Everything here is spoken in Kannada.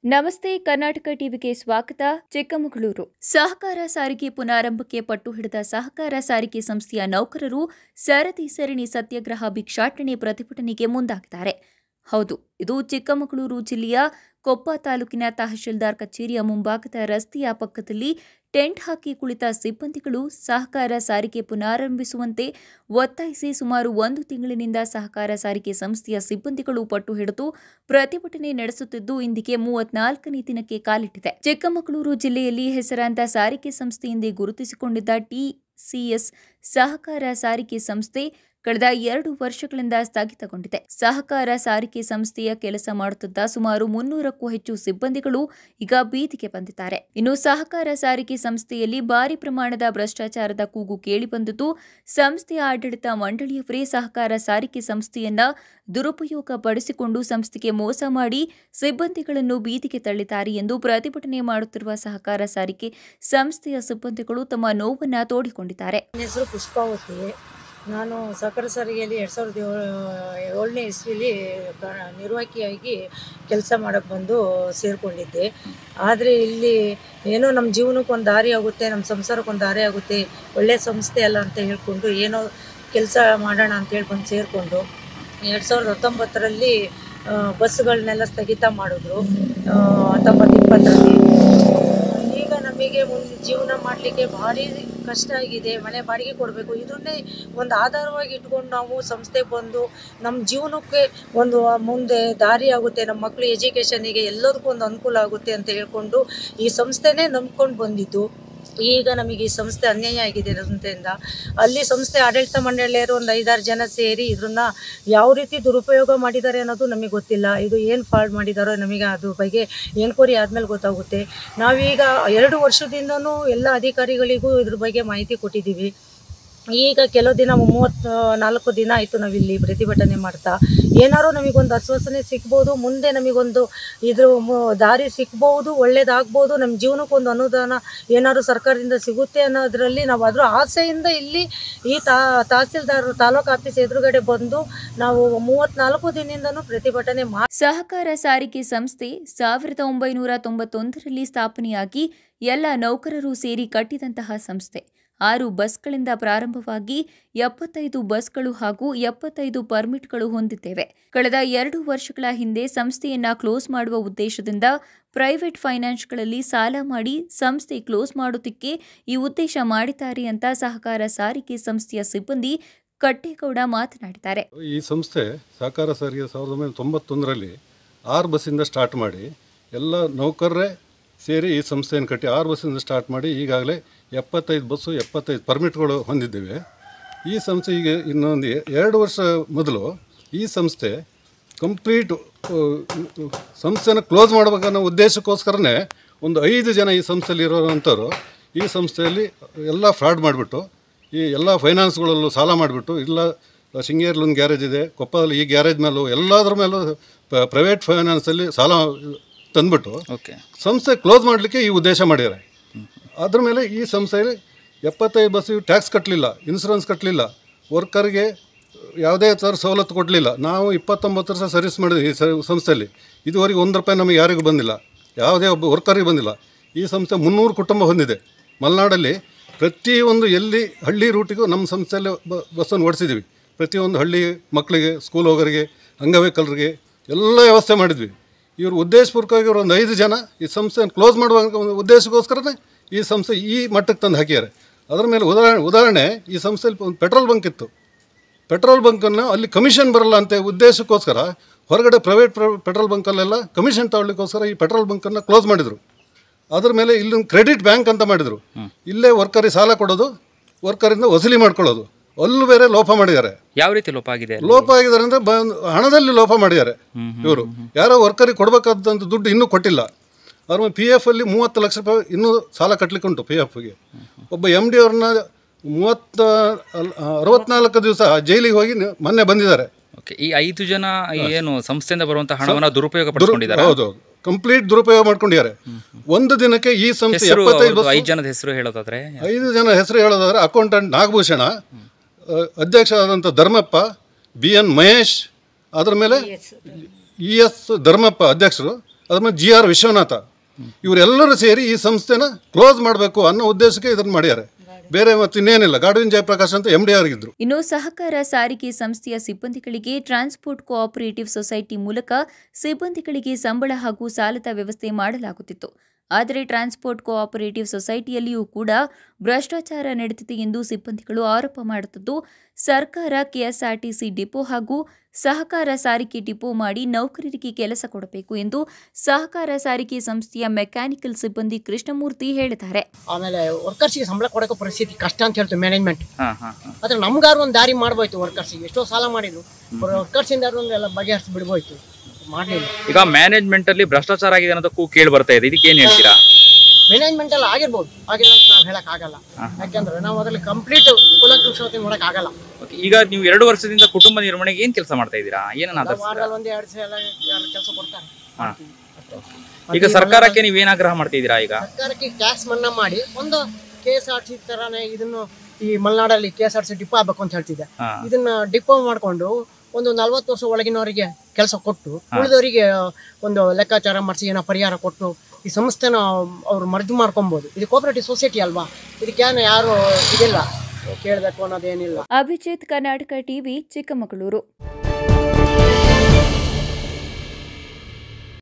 ನಮಸ್ತೆ ಕರ್ನಾಟಕ ಟಿವಿಗೆ ಸ್ವಾಗತ ಚಿಕ್ಕಮಗಳೂರು ಸಹಕಾರ ಸಾರಿಗೆ ಪುನಾರಂಭಕ್ಕೆ ಪಟ್ಟು ಹಿಡಿದ ಸಹಕಾರ ಸಾರಿಗೆ ಸಂಸ್ಥೆಯ ನೌಕರರು ಸರದಿ ಸರಣಿ ಸತ್ಯಾಗ್ರಹ ಭಿಕ್ಷಾಟನೆ ಪ್ರತಿಭಟನೆಗೆ ಮುಂದಾಗಿದ್ದಾರೆ ಹೌದು ಇದು ಚಿಕ್ಕಮಗಳೂರು ಜಿಲ್ಲೆಯ ಕೊಪ್ಪ ತಾಲೂಕಿನ ತಹಶೀಲ್ದಾರ್ ಕಚೇರಿಯ ಮುಂಭಾಗದ ರಸ್ತೆಯ ಪಕ್ಕದಲ್ಲಿ ಟೆಂಟ್ ಹಾಕಿ ಕುಳಿತ ಸಿಬ್ಬಂದಿಗಳು ಸಹಕಾರ ಸಾರಿಗೆ ಪುನಾರಂಭಿಸುವಂತೆ ಒತ್ತಾಯಿಸಿ ಸುಮಾರು ಒಂದು ತಿಂಗಳಿನಿಂದ ಸಹಕಾರ ಸಾರಿಗೆ ಸಂಸ್ಥೆಯ ಸಿಬ್ಬಂದಿಗಳು ಪಟ್ಟು ಹಿಡಿದು ಪ್ರತಿಭಟನೆ ನಡೆಸುತ್ತಿದ್ದು ಇಂದಿಗೆ ಮೂವತ್ನಾಲ್ಕನೇ ದಿನಕ್ಕೆ ಕಾಲಿಟ್ಟಿದೆ ಚಿಕ್ಕಮಗಳೂರು ಜಿಲ್ಲೆಯಲ್ಲಿ ಹೆಸರಾಂತ ಸಾರಿಗೆ ಸಂಸ್ಥೆ ಎಂದೇ ಗುರುತಿಸಿಕೊಂಡಿದ್ದ ಟಿಸಿಎಸ್ ಸಹಕಾರ ಸಾರಿಗೆ ಸಂಸ್ಥೆ ಕಳೆದ ಎರಡು ವರ್ಷಗಳಿಂದ ಸ್ಥಗಿತಗೊಂಡಿದೆ ಸಹಕಾರ ಸಾರಿಗೆ ಸಂಸ್ಥೆಯ ಕೆಲಸ ಮಾಡುತ್ತಿದ್ದ ಸುಮಾರು ಮುನ್ನೂರಕ್ಕೂ ಹೆಚ್ಚು ಸಿಬ್ಬಂದಿಗಳು ಈಗ ಬೀದಿಗೆ ಬಂದಿದ್ದಾರೆ ಇನ್ನು ಸಹಕಾರ ಸಾರಿಗೆ ಸಂಸ್ಥೆಯಲ್ಲಿ ಭಾರಿ ಪ್ರಮಾಣದ ಭ್ರಷ್ಟಾಚಾರದ ಕೂಗು ಕೇಳಿಬಂದಿದ್ದು ಸಂಸ್ಥೆಯ ಆಡಳಿತ ಮಂಡಳಿಯವರೇ ಸಹಕಾರ ಸಾರಿಗೆ ಸಂಸ್ಥೆಯನ್ನ ದುರುಪಯೋಗ ಪಡಿಸಿಕೊಂಡು ಸಂಸ್ಥೆಗೆ ಮೋಸ ಮಾಡಿ ಸಿಬ್ಬಂದಿಗಳನ್ನು ಬೀದಿಗೆ ತಳ್ಳಿದ್ದಾರೆ ಎಂದು ಪ್ರತಿಭಟನೆ ಮಾಡುತ್ತಿರುವ ಸಹಕಾರ ಸಾರಿಗೆ ಸಂಸ್ಥೆಯ ಸಿಬ್ಬಂದಿಗಳು ತಮ್ಮ ನೋವನ್ನ ತೋಡಿಕೊಂಡಿದ್ದಾರೆ ನನ್ನ ಹೆಸರು ಪುಷ್ಪಾವತಿ ನಾನು ಸಹಕಾರ ಸಾರಿಗೆಯಲ್ಲಿ ಎರಡು ಸಾವಿರದ ಏಳು ಏಳನೇ ಇಸ್ವಿಲಿ ಕ- ನಿರ್ವಾಹಕಿಯಾಗಿ ಕೆಲಸ ಮಾಡೋಕ್ಕೆ ಬಂದು ಸೇರಿಕೊಂಡಿದ್ದೆ ಆದರೆ ಇಲ್ಲಿ ಏನೋ ನಮ್ಮ ಜೀವನಕ್ಕೆ ಒಂದು ದಾರಿ ಆಗುತ್ತೆ ನಮ್ಮ ಸಂಸಾರಕ್ಕೆ ಒಂದು ದಾರಿ ಆಗುತ್ತೆ ಒಳ್ಳೆಯ ಸಂಸ್ಥೆ ಅಲ್ಲ ಅಂತ ಹೇಳ್ಕೊಂಡು ಏನೋ ಕೆಲಸ ಮಾಡೋಣ ಅಂತ ಹೇಳ್ಕೊಂಡು ಸೇರಿಕೊಂಡು ಎರಡು ಸಾವಿರದ ಹತ್ತೊಂಬತ್ತರಲ್ಲಿ ಆ, ಬಸ್ಗಳನ್ನೆಲ್ಲ ಸ್ಥಗಿತ ಮಾಡಿದ್ರು ಆ, ಹತ್ತೊಂಬತ್ತು ಇಪ್ಪತ್ತರಲ್ಲಿ ಈಗ ನಮಗೆ ಮುಂದೆ ಜೀವನ ಮಾಡಲಿಕ್ಕೆ ಭಾರಿ ಕಷ್ಟ ಆಗಿದೆ ಮನೆ ಬಾಡಿಗೆ ಕೊಡಬೇಕು ಇದನ್ನೇ ಒಂದು ಆಧಾರವಾಗಿ ಇಟ್ಕೊಂಡು ನಾವು ಸಂಸ್ಥೆಗೆ ಬಂದು ನಮ್ಮ ಜೀವನಕ್ಕೆ ಒಂದು ಮುಂದೆ ದಾರಿ ಆಗುತ್ತೆ ನಮ್ಮ ಮಕ್ಕಳು ಎಜುಕೇಷನಿಗೆ ಎಲ್ಲದಕ್ಕೂ ಒಂದು ಅನುಕೂಲ ಆಗುತ್ತೆ ಅಂತ ಹೇಳ್ಕೊಂಡು ಈ ಸಂಸ್ಥೆನೇ ನಂಬ್ಕೊಂಡು ಬಂದಿದ್ದು ಈಗ ನಮಗೆ ಈ ಸಂಸ್ಥೆ ಅನ್ಯಾಯ ಆಗಿದೆ ಇರೋದ್ರಿಂದ ಅಲ್ಲಿ ಸಂಸ್ಥೆ ಆಡಳಿತ ಮಂಡಳಿಯರು ಒಂದು ಐದಾರು ಜನ ಸೇರಿ ಇದನ್ನ ಯಾವ ರೀತಿ ದುರುಪಯೋಗ ಮಾಡಿದ್ದಾರೆ ಅನ್ನೋದು ನಮಗೆ ಗೊತ್ತಿಲ್ಲ ಇದು ಏನು ಫಾಲ್ಟ್ ಮಾಡಿದಾರೋ ನಮಗೆ ಅದ್ರ ಬಗ್ಗೆ ಎನ್ಕ್ವೈರಿ ಆದಮೇಲೆ ಗೊತ್ತಾಗುತ್ತೆ ನಾವೀಗ ಎರಡು ವರ್ಷದಿಂದನೂ ಎಲ್ಲ ಅಧಿಕಾರಿಗಳಿಗೂ ಇದ್ರ ಬಗ್ಗೆ ಮಾಹಿತಿ ಕೊಟ್ಟಿದ್ದೀವಿ ಈಗ ಕೆಲವು ದಿನ ಮೂವತ್ತು ನಾಲ್ಕು ದಿನ ಆಯಿತು ನಾವಿಲ್ಲಿ ಪ್ರತಿಭಟನೆ ಮಾಡ್ತಾ ಏನಾದ್ರು ನಮಗೊಂದು ಆಶ್ವಾಸನೆ ಸಿಗ್ಬೋದು ಮುಂದೆ ನಮಗೊಂದು ಇದ್ರ ಮು- ದಾರಿ ಸಿಗ್ಬೋದು ಒಳ್ಳೇದಾಗ್ಬೋದು ನಮ್ಮ ಜೀವನಕ್ಕೊಂದು ಅನುದಾನ ಏನಾದ್ರು ಸರ್ಕಾರದಿಂದ ಸಿಗುತ್ತೆ ಅನ್ನೋದ್ರಲ್ಲಿ ನಾವು ಅದ್ರ ಆಸೆಯಿಂದ ಇಲ್ಲಿ ಈ ತಾ ತಹಸೀಲ್ದಾರ್ ತಾಲೂಕು ಆಫೀಸ್ ಎದುರುಗಡೆ ಬಂದು ನಾವು ಮೂವತ್ತ್ನಾಲ್ಕು ದಿನದಿಂದನೂ ಪ್ರತಿಭಟನೆ ಮಾಡಿ ಸಹಕಾರ ಸಾರಿಗೆ ಸಂಸ್ಥೆ ಸಾವಿರದ ಒಂಬೈನೂರ ತೊಂಬತ್ತೊಂದರಲ್ಲಿ ಸ್ಥಾಪನೆಯಾಗಿ ಎಲ್ಲ ನೌಕರರು ಸೇರಿ ಕಟ್ಟಿದಂತಹ ಸಂಸ್ಥೆ ಆರು ಬಸ್ಗಳಿಂದ ಪ್ರಾರಂಭವಾಗಿ ಎಪ್ಪತ್ತೈದು ಬಸ್ಗಳು ಹಾಗೂ ಎಪ್ಪತ್ತೈದು ಪರ್ಮಿಟ್ಗಳು ಹೊಂದಿದ್ದೇವೆ ಕಳೆದ ಎರಡು ವರ್ಷಗಳ ಹಿಂದೆ ಸಂಸ್ಥೆಯನ್ನ ಕ್ಲೋಸ್ ಮಾಡುವ ಉದ್ದೇಶದಿಂದ ಪ್ರೈವೇಟ್ ಫೈನಾನ್ಸ್ಗಳಲ್ಲಿ ಸಾಲ ಮಾಡಿ ಸಂಸ್ಥೆ ಕ್ಲೋಸ್ ಮಾಡೋದಕ್ಕೆ ಈ ಉದ್ದೇಶ ಮಾಡಿದ್ದಾರೆ ಅಂತ ಸಹಕಾರ ಸಾರಿಗೆ ಸಂಸ್ಥೆಯ ಸಿಬ್ಬಂದಿ ಕಟ್ಟೇಗೌಡ ಮಾತನಾಡಿದ್ದಾರೆ ಈ ಸಂಸ್ಥೆ ಸಹಕಾರ ಸಾರಿಗೆ ಸಾವಿರದ ಒಂಬೈನೂರ ತೊಂಬತ್ತೊಂದರಲ್ಲಿ ಆರು ಬಸ್ಸಿಂದ ಸ್ಟಾರ್ಟ್ ಮಾಡಿ ಎಲ್ಲ ನೌಕರರೇ ಸೇರಿ ಈ ಸಂಸ್ಥೆಯನ್ನು ಕಟ್ಟಿ ಆರು ಬಸ್ಸಿಂದ ಸ್ಟಾರ್ಟ್ ಮಾಡಿ ಈಗಾಗಲೇ ಎಪ್ಪತ್ತೈದು ಬಸ್ಸು ಎಪ್ಪತ್ತೈದು ಪರ್ಮಿಟ್ಗಳು ಹೊಂದಿದ್ದೇವೆ ಈ ಸಂಸ್ಥೆ ಈಗ ಇನ್ನೊಂದು ಎ- ಎರಡು ವರ್ಷ ಮೊದಲು ಈ ಸಂಸ್ಥೆ ಕಂಪ್ಲೀಟ್ ಸಂಸ್ಥೆನ ಕ್ಲೋಸ್ ಮಾಡಬೇಕನ್ನೋ ಉದ್ದೇಶಕ್ಕೋಸ್ಕರನೇ ಒಂದು ಐದು ಜನ ಈ ಸಂಸ್ಥೆಯಲ್ಲಿ ಇರೋವಂಥವ್ರು ಈ ಸಂಸ್ಥೆಯಲ್ಲಿ ಎಲ್ಲ ಫ್ರಾಡ್ ಮಾಡಿಬಿಟ್ಟು ಈ ಎಲ್ಲ ಫೈನಾನ್ಸ್ಗಳಲ್ಲೂ ಸಾಲ ಮಾಡಿಬಿಟ್ಟು ಇಲ್ಲ ಶೃಂಗೇರಿಲಿ ಒಂದು ಗ್ಯಾರೇಜ್ ಇದೆ ಕೊಪ್ಪದಲ್ಲಿ ಈ ಗ್ಯಾರೇಜ್ ಮೇಲೂ ಎಲ್ಲದ್ರ ಮೇಲೂ ಪ್ರೈವೇಟ್ ಫೈನಾನ್ಸಲ್ಲಿ ಸಾಲ ತಂದ್ಬಿಟ್ಟು ಓಕೆ ಸಂಸ್ಥೆ ಕ್ಲೋಸ್ ಮಾಡಲಿಕ್ಕೆ ಈ ಉದ್ದೇಶ ಮಾಡಿದ್ದಾರೆ ಅದ್ರ ಮೇಲೆ ಈ ಸಂಸ್ಥೆಯಲ್ಲಿ ಎಪ್ಪತ್ತೈದು ಬಸ್ಸಿಗೆ ಟ್ಯಾಕ್ಸ್ ಕಟ್ಟಲಿಲ್ಲ ಇನ್ಸೂರೆನ್ಸ್ ಕಟ್ಟಲಿಲ್ಲ ವರ್ಕರ್ಗೆ ಯಾವುದೇ ಥರ ಸವಲತ್ತು ಕೊಡಲಿಲ್ಲ ನಾವು ಇಪ್ಪತ್ತೊಂಬತ್ತು ವರ್ಷ ಸರ್ವಿಸ್ ಮಾಡಿದ್ವಿ ಈ ಸ- ಸಂಸ್ಥೆಯಲ್ಲಿ ಇದುವರೆಗೆ ಒಂದು ರೂಪಾಯಿ ನಮಗೆ ಯಾರಿಗೂ ಬಂದಿಲ್ಲ ಯಾವುದೇ ಒಬ್ಬ ವರ್ಕರಿಗೆ ಬಂದಿಲ್ಲ ಈ ಸಂಸ್ಥೆ ಮುನ್ನೂರು ಕುಟುಂಬ ಹೊಂದಿದೆ ಮಲೆನಾಡಲ್ಲಿ ಪ್ರತಿಯೊಂದು ಎಲ್ಲಿ ಹಳ್ಳಿ ರೂಟಿಗೂ ನಮ್ಮ ಸಂಸ್ಥೆಯಲ್ಲಿ ಬ- ಬಸ್ಸನ್ನು ಓಡಿಸಿದ್ದೀವಿ ಪ್ರತಿಯೊಂದು ಹಳ್ಳಿ ಮಕ್ಕಳಿಗೆ ಸ್ಕೂಲ್ ಹೋಗೋರಿಗೆ ಅಂಗವೈಕಲರಿಗೆ ಎಲ್ಲ ವ್ಯವಸ್ಥೆ ಮಾಡಿದ್ವಿ ಇವರು ಉದ್ದೇಶಪೂರ್ವಕವಾಗಿ ಇವರು ಒಂದು ಐದು ಜನ ಈ ಸಂಸ್ಥೆಯನ್ನು ಕ್ಲೋಸ್ ಮಾಡುವ ಒಂದು ಉದ್ದೇಶಕ್ಕೋಸ್ಕರನೇ ಈ ಸಂಸ್ಥೆ ಈ ಮಟ್ಟಕ್ಕೆ ತಂದು ಹಾಕಿದ್ದಾರೆ ಅದರ ಮೇಲೆ ಉದಾಹರಣೆ ಉದಾಹರಣೆ ಈ ಸಂಸ್ಥೆಯಲ್ಲಿ ಒಂದು ಪೆಟ್ರೋಲ್ ಬಂಕ್ ಇತ್ತು ಪೆಟ್ರೋಲ್ ಬಂಕನ್ನು ಅಲ್ಲಿ ಕಮಿಷನ್ ಬರಲ್ಲ ಅಂತ ಉದ್ದೇಶಕ್ಕೋಸ್ಕರ ಹೊರಗಡೆ ಪ್ರೈವೇಟ್ ಪೆಟ್ರೋಲ್ ಬಂಕಲ್ಲೆಲ್ಲ ಕಮಿಷನ್ ತಗೊಳ್ಳಿಕ್ಕೋಸ್ಕರ ಈ ಪೆಟ್ರೋಲ್ ಬಂಕನ್ನು ಕ್ಲೋಸ್ ಮಾಡಿದರು ಅದ್ರ ಮೇಲೆ ಇಲ್ಲೊಂದು ಕ್ರೆಡಿಟ್ ಬ್ಯಾಂಕ್ ಅಂತ ಮಾಡಿದರು ಇಲ್ಲೇ ವರ್ಕರಿಗೆ ಸಾಲ ಕೊಡೋದು ವರ್ಕರಿಂದ ವಸೂಲಿ ಮಾಡ್ಕೊಳ್ಳೋದು ಅಲ್ಲೂ ಬೇರೆ ಲೋಪ ಮಾಡಿದ್ದಾರೆ ಯಾವ ರೀತಿ ಲೋಪ ಆಗಿದೆ ಅಲ್ಲಿ? ಲೋಪ ಆಗಿದ್ದಾರೆ ಅಂದರೆ ಬಂದು ಹಣದಲ್ಲಿ ಲೋಪ ಮಾಡಿದ್ದಾರೆ ಇವರು ಯಾರೋ ವರ್ಕರಿಗೆ ಕೊಡಬೇಕಾದಂಥ ದುಡ್ಡು ಇನ್ನೂ ಕೊಟ್ಟಿಲ್ಲ ಅವ್ರ ಪಿ ಎಫ್ ಅಲ್ಲಿ ಮೂವತ್ತು ಲಕ್ಷ ರೂಪಾಯಿ ಇನ್ನೂ ಸಾಲ ಕಟ್ಟಲಿಕ್ಕೆ ಉಂಟು ಪಿ ಎಫ್ಗೆ ಒಬ್ಬ ಎಮ್ ಡಿ ಅವ್ರನ್ನ ಮೂವತ್ತ ಅಲ್- ಅರವತ್ನಾಲ್ಕು ದಿವಸ ಜೈಲಿಗೆ ಹೋಗಿ ನ- ಮೊನ್ನೆ ಬಂದಿದ್ದಾರೆ ಓಕೆ ಈ ಐದು ಜನ ಏನು ಸಂಸ್ಥೆಯಿಂದ ಬರುವಂತಹ ಹಣವನ್ನ ದುರುಪಯೋಗ ಪಡಿಸ್ಕೊಂಡಿದ್ದಾರೆ ಹೌದು ಕಂಪ್ಲೀಟ್ ದುರುಪಯೋಗ ಮಾಡ್ಕೊಂಡಿದ್ದಾರೆ ಒಂದು ದಿನಕ್ಕೆ ಈ ಸಂಸ್ಥೆ ಹೆಸರು ಎಪ್ಪತ್ತೈದು ಅವ್ರದ್ದು ಬಸ್ ಐದು ಜನದ ಹೆಸರು ಹೇಳೋದಾದ್ರೆ ಐದು ಜನ ಹೆಸರು ಹೇಳೋದಾದ್ರೆ ಅಕೌಂಟೆಂಟ್ ನಾಗಭೂಷಣ ಆ, ಅಧ್ಯಕ್ಷ ಆದಂಥ ಧರ್ಮಪ್ಪ ಬಿ ಎನ್ ಮಹೇಶ್ ಅದರ ಮೇಲೆ ಇ ಎಸ್ ಧರ್ಮಪ್ಪ ಅಧ್ಯಕ್ಷರು ಅದಾದ್ಮೇಲೆ ಜಿ ಆರ್ ವಿಶ್ವನಾಥ ಇವರೆಲ್ಲರೂ ಸೇರಿ ಈ ಸಂಸ್ಥೆನ ಕ್ಲೋಸ್ ಮಾಡಬೇಕು ಅನ್ನೋ ಉದ್ದೇಶಕ್ಕೆ ಇದನ್ನು ಮಾಡ್ಯಾರೆ ಬೇರೆ ಮತ್ತೆ ಇನ್ನೇನಿಲ್ಲ ಗಾಡ್ವಿನ್ ಜಯಪ್ರಕಾಶ್ ಅಂತ ಎಮ್ ಡಿ ಆರ್ ಇದ್ರು ಇನ್ನು ಸಹಕಾರ ಸಾರಿಗೆ ಸಂಸ್ಥೆಯ ಸಿಬ್ಬಂದಿಗಳಿಗೆ ಟ್ರಾನ್ಸ್ಪೋರ್ಟ್ ಕೋಆಪರೇಟಿವ್ ಸೊಸೈಟಿ ಮೂಲಕ ಸಿಬ್ಬಂದಿಗಳಿಗೆ ಸಂಬಳ ಹಾಗೂ ಸಾಲದ ವ್ಯವಸ್ಥೆ ಮಾಡಲಾಗುತ್ತಿತ್ತು ಆದರೆ ಟ್ರಾನ್ಸ್ಪೋರ್ಟ್ ಕೋಆಪರೇಟಿವ್ ಸೊಸೈಟಿಯಲ್ಲಿಯೂ ಕೂಡ ಭ್ರಷ್ಟಾಚಾರ ನಡೆದಿದೆ ಎಂದು ಸಿಬ್ಬಂದಿಗಳು ಆರೋಪ ಮಾಡುತ್ತಿದ್ದು ಸರ್ಕಾರ ಕೆಎಸ್ಆರ್ಟಿಸಿ ಡಿಪೋ ಹಾಗೂ ಸಹಕಾರ ಸಾರಿಗೆ ಡಿಪೋ ಮಾಡಿ ನೌಕರರಿಗೆ ಕೆಲಸ ಕೊಡಬೇಕು ಎಂದು ಸಹಕಾರ ಸಾರಿಗೆ ಸಂಸ್ಥೆಯ ಮೆಕ್ಯಾನಿಕಲ್ ಸಿಬ್ಬಂದಿ ಕೃಷ್ಣಮೂರ್ತಿ ಹೇಳಿದ್ದಾರೆ ಆಮೇಲೆ ವರ್ಕರ್ಸಿಗೆ ಸಂಬಳ ಕೊಡೋಕೆ ಪರಿಸ್ಥಿತಿ ಕಷ್ಟ ಅಂತ ಹೇಳ್ತು ಮ್ಯಾನೇಜ್ಮೆಂಟ್ ಹಾ ಹಾ ಹಾ ಆದ್ರೆ ನಮ್ಗಾರು ಒಂದು ದಾರಿ ಮಾಡ್ಬೋಯ್ತು ವರ್ಕರ್ಸಿಗೆ ಎಷ್ಟೋ ಸಾಲ ಮಾಡಿದ್ರು ವರ್ಕರ್ಸಿಂದ ಒಂದು ಎಲ್ಲ ಬಗೆಹರಿಸಿ ಬಿಡ್ಬೋಯ್ತು ಮಾಡಲಿಲ್ಲ ಈಗ ಮ್ಯಾನೇಜ್ಮೆಂಟ್ ಅಲ್ಲಿ ಭ್ರಷ್ಟಾಚಾರ ಆಗಿದೆ ಅನ್ನೋದಕ್ಕೂ ಕೇಳಿ ಬರ್ತಾ ಇದೆ ಇದಕ್ಕೆ ಏನ್ ಹೇಳ್ತೀರಾ ಮ್ಯಾನೇಜ್ಮೆಂಟ್ ಎಲ್ಲ ಆಗಿರ್ಬೋದು ಆಗಿಲ್ಲ ಅಂತ ನಾವು ಹೇಳಕ್ ಆಗಲ್ಲ ಯಾಕಂದ್ರೆ ನಾವು ಅದ್ರಲ್ಲಿ ಕಂಪ್ಲೀಟ್ ಕುಲಕೃಷ್ಣವತಿ ನೋಡಕ್ ಆಗಲ್ಲ Okay, ಈಗ ನೀವು ಎರಡು ವರ್ಷದಿಂದ ಕುಟುಂಬ ನಿರ್ವಹಣೆಗೆ ಏನ್ ಕೆಲಸ ಮಾಡ್ತಾ ಇದ್ದೀರಾ ಏನನ್ನ ಆಧರಿಸ್ತೀರಾ? ವಾರದಲ್ಲಿ ಒಂದ್ ಎರಡು ಸಲ ಯಾರು ಕೆಲಸ ಕೊಡ್ತಾರೆ ಹಾ. ಅಷ್ಟೇ. ಈಗ ಸರ್ಕಾರಕ್ಕೆ ನೀವು ಏನ್ ಆಗ್ರಹ ಮಾಡ್ತಿದ್ದೀರಾ ಈಗ ಸರ್ಕಾರಕ್ಕೆ ಟ್ಯಾಕ್ಸ್ ಮನ್ನಾ ಮಾಡಿ ಒಂದು ಕೆ ಎಸ್ ಆರ್ ಸಿ ತರಾನೇ ಇದನ್ನು ಈ ಮಲೆನಾಡಲ್ಲಿ K S R C depot ಆಗ್ಬೇಕು ಅಂತ ಹೇಳ್ತಿದ್ದೆ ಹಾ. ಇದನ್ನ ಡಿಪೋ ಮಾಡ್ಕೊಂಡು ಒಂದು ನಲ್ವತ್ತು ವರ್ಷ ಒಳಗಿನವರಿಗೆ ಕೆಲಸ ಕೊಟ್ಟು ಉಳಿದವರಿಗೆ ಒಂದು ಲೆಕ್ಕಾಚಾರ ಮಾಡಿಸಿ ಏನೋ ಪರಿಹಾರ ಕೊಟ್ಟು ಈ ಸಂಸ್ಥೆನ ಅವ್ರು ಮರ್ಜ್ ಮಾಡ್ಕೊಬೋದು ಇದು ಕೋಪರೇಟಿವ್ ಸೊಸೈಟಿ ಅಲ್ವಾ ಇದಕ್ಕೇನು ಯಾರು ಇದಿಲ್ಲ ಕೇಳಬೇಕು ಅನ್ನೋದೇನಿಲ್ಲ ಅಭಿಜಿತ್ ಕರ್ನಾಟಕ ಟಿವಿ ಚಿಕ್ಕಮಗಳೂರು